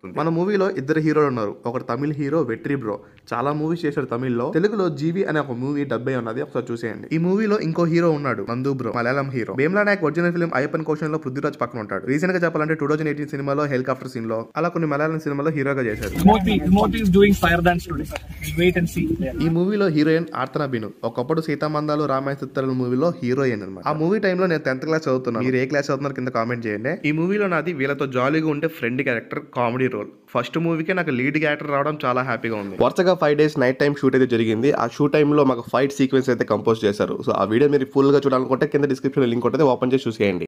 అవుతుంది మన మూవీలో ఇద్దరు హీరోలు ఉన్నారు ఒకటి తమిళ హీరో వెట్రి బ్రో చాలా మూవీస్ చేశారు తమిళ్లో తెలుగులో జీవి అనే ఒక మూవీ డబ్బై ఉన్నది ఒకసారి చూసేయండి ఈ మూవీలో ఇంకో హీరో ఉన్నాడు Nandu bro Malayalam hero Bheemla Nayak original film Ayyappan క్వశ్చన్ లో పృథ్వీరాజ్ పక్కన ఉంటాడు రీసెంట్ గా చెప్పాలంటే టూ థౌసండ్ ఎయిటీన్ సినిమాలో హెలికాప్టర్ సీన్ లో అలా కొన్ని మలయాళం సినిమాలో హీరోగా చేశారు Timothy, Timothy is doing fire dance today. Wait and see. ఈ మూవీలో హీరోయిన్ ఆర్తన బిను ఒకప్పుడు సీతామందాలు రామాయ చిత్రాల మూవీలో హీరోయిన్ అనమాట ఆ మూవీ టైంలో నేను టెన్త్ క్లాస్ చదువుతున్నాను మీరు ఏ క్లాస్ చదువుతున్నారు కింద కామెంట్ చేయండి ఈ మూవీలో నాది వీళ్ళతో జాలీగా ఉంటే friend character comedy role first మూవీకే నాకు లీడ్ క్యారెక్టర్ రావడం చాలా హ్యాపీగా ఉంది వరుసగా five days night time shoot అయితే జరిగింది ఆ షూట్ టైంలో మాకు ఫైట్ సీక్వెన్స్ అయితే కంపోజ్ చేశారు సో ఆ వీడియో మీరు ఫుల్ గా చూడాలనుకుంటే కింద డిస్క్రిప్షన్ లింక్ ఉంటుంది ఓపెన్ చేసి చూసేయండి